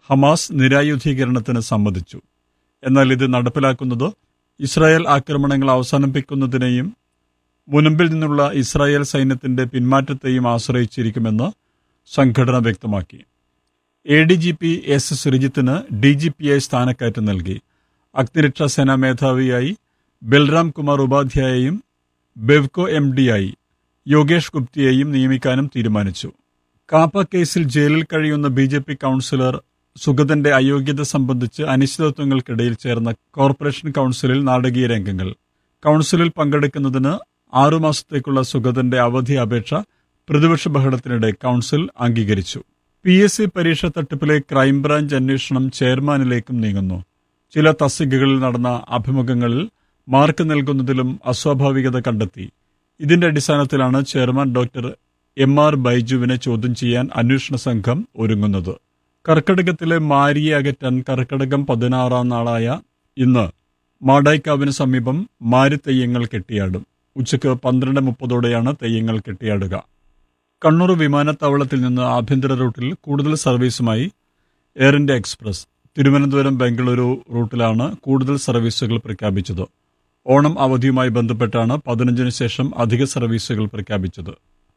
Hamas നിരായുധീകരണത്തിന് സമ്മതിച്ചു എന്നാൽ ഇത് നടപ്പിലാക്കുന്നത് ഇസ്രായേൽ ആക്രമണങ്ങൾ അവസാനിപ്പിക്കുന്നതിനെയും മുനമ്പിൽ നിന്നുള്ള ഇസ്രായേൽ സൈന്യത്തിന്റെ പിന്മാറ്റത്തെയും ആശ്രയിച്ചിരിക്കുമെന്ന് സംഘടന വ്യക്തമാക്കി A D G P S ശ്രീജിത്തിന് ഡി ജി പിയായി സ്ഥാനക്കയറ്റം നൽകി അഗ്നിരക്ഷാ സേനാ മേധാവിയായി ബൽറാം കുമാർ ഉപാധ്യായയും ബെവ്കോ എം ഡിയായി യോഗേഷ് ഗുപ്തിയെയും നിയമിക്കാനും തീരുമാനിച്ചു കാപ്പ കേസിൽ ജയിലിൽ കഴിയുന്ന ബി ജെ പി കൌൺസിലർ സുഗതന്റെ അയോഗ്യത സംബന്ധിച്ച് അനിശ്ചിതത്വങ്ങൾക്കിടയിൽ ചേർന്ന കോർപ്പറേഷൻ കൌൺസിലിൽ നാടകീയ രംഗങ്ങൾ കൌൺസിലിൽ പങ്കെടുക്കുന്നതിന് ആറുമാസത്തേക്കുള്ള സുഗതന്റെ അവധി അപേക്ഷ പ്രതിപക്ഷ ബഹളത്തിനിടെ കൌൺസിൽ അംഗീകരിച്ചു പി എസ് സി പരീക്ഷ തട്ടിപ്പിലെ ക്രൈംബ്രാഞ്ച് അന്വേഷണം ചെയർമാനിലേക്കും നീങ്ങുന്നു ചില തസ്തികകളിൽ നടന്ന അഭിമുഖങ്ങളിൽ മാർക്ക് നൽകുന്നതിലും അസ്വാഭാവികത കണ്ടെത്തി ഇതിന്റെ അടിസ്ഥാനത്തിലാണ് ചെയർമാൻ ഡോക്ടർ എം ആർ ബൈജുവിനെ ചോദ്യം ചെയ്യാൻ അന്വേഷണ സംഘം ഒരുങ്ങുന്നത് കർക്കടകത്തിലെ മാരിയെ അകറ്റാൻ കർക്കടകം പതിനാറാം നാളായ ഇന്ന് മാടായിക്കാവിന് സമീപം മാരി തെയ്യങ്ങൾ കെട്ടിയാടും ഉച്ചയ്ക്ക് പന്ത്രണ്ട് മുപ്പതോടെയാണ് തെയ്യങ്ങൾ കെട്ടിയാടുക കണ്ണൂർ വിമാനത്താവളത്തിൽ നിന്ന് ആഭ്യന്തര റൂട്ടിൽ കൂടുതൽ സർവീസുമായി Air India Express Thiruvananthapuram Bengaluru റൂട്ടിലാണ് കൂടുതൽ സർവീസുകൾ പ്രഖ്യാപിച്ചത് ഓണം അവധിയുമായി ബന്ധപ്പെട്ടാണ് പതിനഞ്ചിന് ശേഷം അധിക സർവീസുകൾ പ്രഖ്യാപിച്ചത്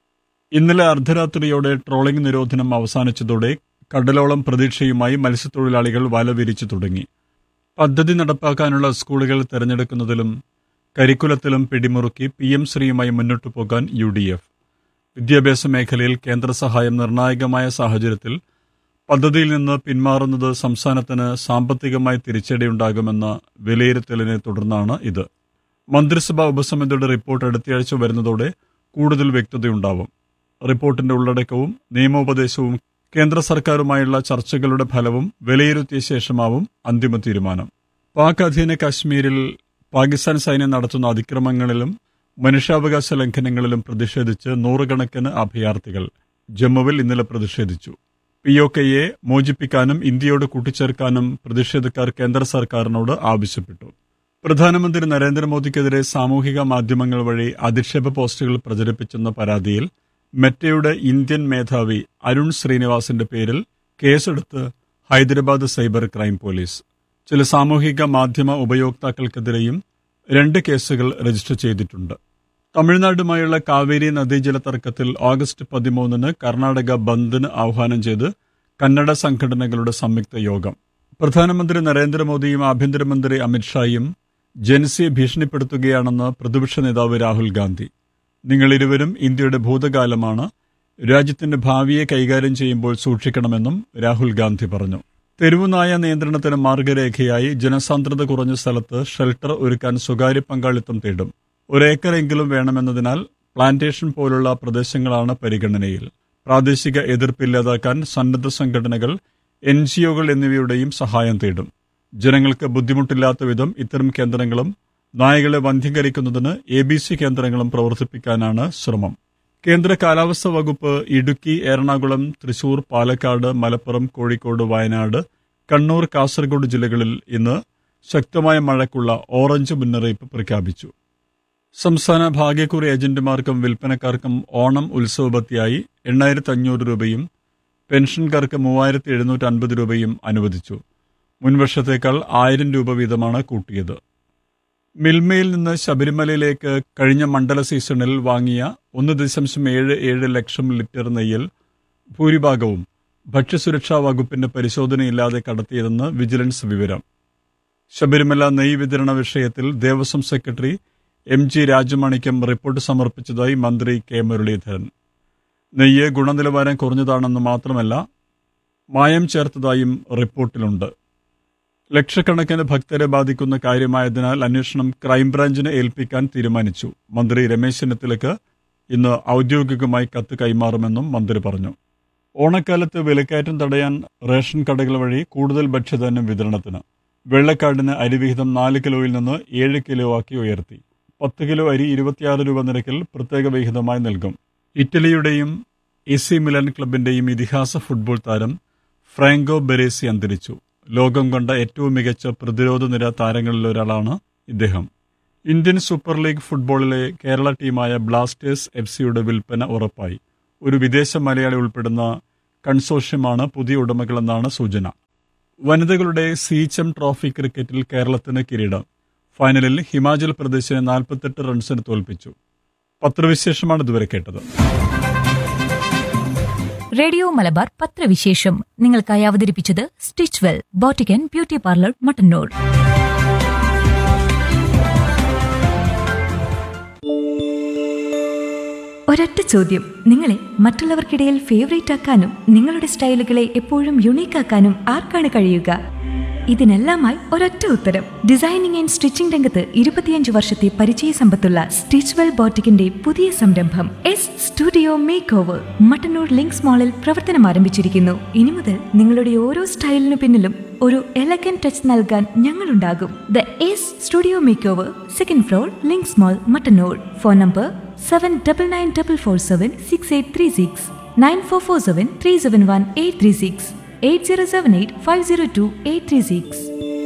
ഇന്നലെ അർദ്ധരാത്രിയോടെ ട്രോളിംഗ് നിരോധനം അവസാനിച്ചതോടെ കടലോളം പ്രതീക്ഷയുമായി മത്സ്യത്തൊഴിലാളികൾ വല വിരിച്ചു തുടങ്ങി പദ്ധതി നടപ്പാക്കാനുള്ള സ്കൂളുകൾ തെരഞ്ഞെടുക്കുന്നതിലും കരിക്കുലത്തിലും പിടിമുറുക്കി പി എം ശ്രീയുമായി മുന്നോട്ടു പോകാൻ യു ഡി എഫ് വിദ്യാഭ്യാസ മേഖലയിൽ കേന്ദ്ര സഹായം നിർണായകമായ സാഹചര്യത്തിൽ പദ്ധതിയിൽ നിന്ന് പിന്മാറുന്നത് സംസ്ഥാനത്തിന് സാമ്പത്തികമായി തിരിച്ചടിയുണ്ടാകുമെന്ന വിലയിരുത്തലിനെ തുടർന്നാണ് ഇത് മന്ത്രിസഭാ ഉപസമിതിയുടെ റിപ്പോർട്ട് അടുത്തയാഴ്ച വരുന്നതോടെ കൂടുതൽ വ്യക്തതയുണ്ടാവും റിപ്പോർട്ടിന്റെ ഉള്ളടക്കവും നിയമോപദേശവും കേന്ദ്ര സർക്കാരുമായുള്ള ചർച്ചകളുടെ ഫലവും വിലയിരുത്തിയ ശേഷമാവും അന്തിമ തീരുമാനം പാക് അധീന കാശ്മീരിൽ പാകിസ്ഥാൻ സൈന്യം നടത്തുന്ന അതിക്രമങ്ങളിലും മനുഷ്യാവകാശ ലംഘനങ്ങളിലും പ്രതിഷേധിച്ച് നൂറുകണക്കിന് അഭയാർത്ഥികൾ ജമ്മുവിൽ ഇന്നലെ പ്രതിഷേധിച്ചു പി ഒ കെയെ മോചിപ്പിക്കാനും ഇന്ത്യയോട് കൂട്ടിച്ചേർക്കാനും പ്രതിഷേധക്കാർ കേന്ദ്ര സർക്കാരിനോട് ആവശ്യപ്പെട്ടു പ്രധാനമന്ത്രി നരേന്ദ്രമോദിക്കെതിരെ സാമൂഹിക മാധ്യമങ്ങൾ വഴി അധിക്ഷേപ പോസ്റ്റുകൾ പ്രചരിപ്പിച്ചെന്ന പരാതിയിൽ മെറ്റയുടെ ഇന്ത്യൻ മേധാവി അരുൺ ശ്രീനിവാസിന്റെ പേരിൽ കേസെടുത്ത് ഹൈദരാബാദ് സൈബർ ക്രൈം പോലീസ് ചില സാമൂഹിക മാധ്യമ ഉപയോക്താക്കൾക്കെതിരെയും രണ്ട് കേസുകൾ രജിസ്റ്റർ ചെയ്തിട്ടുണ്ട് തമിഴ്നാടുമായുള്ള കാവേരി നദീജല തർക്കത്തിൽ ഓഗസ്റ്റ് പതിമൂന്നിന് കർണാടക ബന്ദിന് ആഹ്വാനം ചെയ്ത് കന്നഡ സംഘടനകളുടെ സംയുക്ത യോഗം പ്രധാനമന്ത്രി നരേന്ദ്രമോദിയും ആഭ്യന്തരമന്ത്രി അമിത്ഷായും ജനസിയെ ഭീഷണിപ്പെടുത്തുകയാണെന്ന് പ്രതിപക്ഷ നേതാവ് രാഹുൽ ഗാന്ധി നിങ്ങൾ ഇരുവരും ഇന്ത്യയുടെ ഭൂതകാലമാണ് രാജ്യത്തിന്റെ ഭാവിയെ കൈകാര്യം ചെയ്യുമ്പോൾ സൂക്ഷിക്കണമെന്നും രാഹുൽ ഗാന്ധി പറഞ്ഞു തെരുവുനായ നിയന്ത്രണത്തിന് മാർഗരേഖയായി ജനസാന്ദ്രത കുറഞ്ഞ സ്ഥലത്ത് ഷെൽട്ടർ ഒരുക്കാൻ സ്വകാര്യ പങ്കാളിത്തം തേടും ഒരേക്കറെങ്കിലും വേണമെന്നതിനാൽ പ്ലാന്റേഷൻ പോലുള്ള പ്രദേശങ്ങളാണ് പരിഗണനയിൽ പ്രാദേശിക എതിർപ്പില്ലാതാക്കാൻ സന്നദ്ധ സംഘടനകൾ എൻ ജിഒകൾ എന്നിവയുടെയും സഹായം തേടും ജനങ്ങൾക്ക് ബുദ്ധിമുട്ടില്ലാത്ത വിധം ഇത്തരം കേന്ദ്രങ്ങളും നായകളെ വന്ധ്യീകരിക്കുന്നതിന് എ ബി സി കേന്ദ്രങ്ങളും പ്രവർത്തിപ്പിക്കാനാണ് ശ്രമം കേന്ദ്ര കാലാവസ്ഥാ വകുപ്പ് ഇടുക്കി എറണാകുളം തൃശൂർ പാലക്കാട് മലപ്പുറം കോഴിക്കോട് വയനാട് കണ്ണൂർ കാസർഗോഡ് ജില്ലകളിൽ ഇന്ന് ശക്തമായ മഴയ്ക്കുള്ള ഓറഞ്ച് മുന്നറിയിപ്പ് പ്രഖ്യാപിച്ചു സംസ്ഥാന ഭാഗ്യക്കുറി ഏജന്റുമാർക്കും വിൽപ്പനക്കാർക്കും ഓണം ഉത്സവബത്തിയായി എണ്ണായിരത്തി അഞ്ഞൂറ് രൂപയും പെൻഷൻകാർക്ക് മൂവായിരത്തി എഴുന്നൂറ്റി അൻപത് രൂപയും അനുവദിച്ചു മുൻവർഷത്തേക്കാൾ ആയിരം രൂപ വീതമാണ് കൂട്ടിയത് മിൽമയിൽ നിന്ന് ശബരിമലയിലേക്ക് കഴിഞ്ഞ മണ്ഡല സീസണിൽ വാങ്ങിയ ഒന്ന് ദശാംശം ഏഴ് ഏഴ് ലക്ഷം ലിറ്റർ നെയ്യിൽ ഭൂരിഭാഗവും ഭക്ഷ്യസുരക്ഷാ വകുപ്പിന്റെ പരിശോധനയില്ലാതെ കടത്തിയതെന്ന് വിജിലൻസ് വിവരം ശബരിമല നെയ്യ് വിതരണ വിഷയത്തിൽ Devaswom secretary M G Rajamanickam report സമർപ്പിച്ചതായി മന്ത്രി കെ മുരളീധരൻ നെയ്യ് ഗുണനിലവാരം കുറഞ്ഞതാണെന്ന് മാത്രമല്ല മായം ചേർത്തതായും റിപ്പോർട്ടിലുണ്ട് ലക്ഷക്കണക്കിന് ഭക്തരെ ബാധിക്കുന്ന കാര്യമായതിനാൽ അന്വേഷണം ക്രൈംബ്രാഞ്ചിനെ ഏൽപ്പിക്കാൻ തീരുമാനിച്ചു മന്ത്രി രമേശ് ചെന്നിത്തലയ്ക്ക് ഇന്ന് ഔദ്യോഗികമായി കത്ത് കൈമാറുമെന്നും മന്ത്രി പറഞ്ഞു ഓണക്കാലത്ത് വിലക്കയറ്റം തടയാൻ റേഷൻ കടകൾ വഴി കൂടുതൽ ഭക്ഷ്യധാന്യം വിതരണത്തിന് വെള്ളക്കാടിന് അരിവിഹിതം നാല് കിലോയിൽ നിന്ന് ഏഴ് കിലോ ആക്കി ഉയർത്തി പത്ത് കിലോ അരി ഇരുപത്തിയാറ് രൂപ നിരക്കിൽ പ്രത്യേക വിഹിതമായി നൽകും ഇറ്റലിയുടെയും എ സി മിലൻ ക്ലബിന്റെയും ഇതിഹാസ ഫുട്ബോൾ താരം ഫ്രാങ്കോ ബെരേസി അന്തരിച്ചു ലോകം കണ്ട ഏറ്റവും മികച്ച പ്രതിരോധ നിര താരങ്ങളിലൊരാളാണ് ഇദ്ദേഹം ഇന്ത്യൻ സൂപ്പർ ലീഗ് ഫുട്ബോളിലെ കേരള ടീമായ ബ്ലാസ്റ്റേഴ്സ് എഫ് സിയുടെ വിൽപ്പന ഉറപ്പായി ഒരു വിദേശ മലയാളി ഉൾപ്പെടുന്ന കൺസോഷ്യമാണ് പുതിയ ഉടമകളെന്നാണ് സൂചന വനിതകളുടെ സീച്ചം ട്രോഫി ക്രിക്കറ്റിൽ കേരളത്തിന് കിരീടം ഫൈനലിൽ ഹിമാചൽ പ്രദേശിനെ നാൽപ്പത്തെട്ട് റൺസിന് തോൽപ്പിച്ചു പത്രവിശേഷമാണ് ഇതുവരെ കേട്ടത് റേഡിയോ മലബാർ പത്രവിശേഷം നിങ്ങൾക്കായി അവതരിപ്പിച്ചത് Stitchwell boutique and beauty parlour Mattannur ഒരൊറ്റ ചോദ്യം നിങ്ങളെ മറ്റുള്ളവർക്കിടയിൽ ഫേവറേറ്റ് ആക്കാനും നിങ്ങളുടെ സ്റ്റൈലുകളെ എപ്പോഴും യുണീക്ക് ആക്കാനും ആർക്കാണ് കഴിയുക ഇതിനെല്ലാമായി ഒരൊറ്റ ഉത്തരം ഡിസൈനിങ് ആൻഡ് സ്റ്റിച്ചിംഗ് രംഗത്ത് ഇരുപത്തിയഞ്ച് വർഷത്തെ പരിചയ സമ്പത്തുള്ള സ്റ്റിച്ച്വെൽ ബോട്ടിക്കിന്റെ പുതിയ സംരംഭം S studio makeover Mattannur Links മാളിൽ പ്രവർത്തനം ആരംഭിച്ചിരിക്കുന്നു ഇനി മുതൽ നിങ്ങളുടെ ഓരോ സ്റ്റൈലിനു പിന്നിലും ഒരു എലഗൻ ടച്ച് നൽകാൻ ഞങ്ങളുണ്ടാകും the S studio makeover second floor Links mall Mattannur phone number seven double nine double four seven six eight three six nine four four seven three seven one eight three six eight zero seven eight five zero two eight three six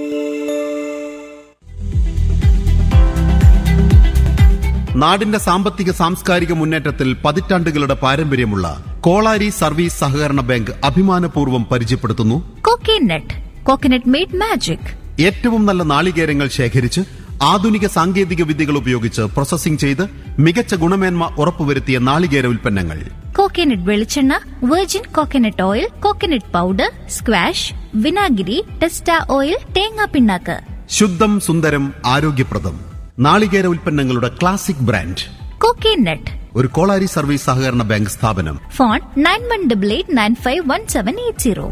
നാടിന്റെ സാമ്പത്തിക സാംസ്കാരിക മുന്നേറ്റത്തിൽ പതിറ്റാണ്ടുകളുടെ പാരമ്പര്യമുള്ള Kolari service സഹകരണ bank അഭിമാനപൂർവ്വം പരിചയപ്പെടുത്തുന്നു coconut coconut made magic ഏറ്റവും നല്ല നാളികേരങ്ങൾ ശേഖരിച്ച് ആധുനിക സാങ്കേതിക വിദ്യകൾ ഉപയോഗിച്ച് പ്രോസസ്സിംഗ് ചെയ്ത് മികച്ച ഗുണമേന്മ ഉറപ്പുവരുത്തിയ നാളികേര ഉൽപ്പന്നങ്ങൾ കോക്കനട്ട് വെളിച്ചെണ്ണ virgin coconut oil coconut powder squash വിനാഗിരി ടെസ്റ്റ ഓയിൽ തേങ്ങാ പിണ്ണാക്ക് ശുദ്ധം സുന്ദരം ആരോഗ്യപ്രദം നാളികേര ഉൽപ്പന്നങ്ങളുടെ ക്ലാസിക് ബ്രാൻഡ് കോക്കനട്ട് ഒരു കോളാരി സർവീസ് സഹകരണ ബാങ്ക് സ്ഥാപനം phone nine one double eight nine five one seven eight zero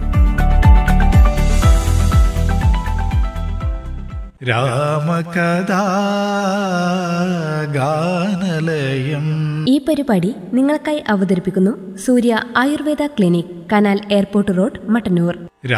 Ramakatha Ganalayam ഈ പരിപാടി നിങ്ങൾക്കായി അവതരിപ്പിക്കുന്നു Surya Ayurveda clinic canal airport road Mattannur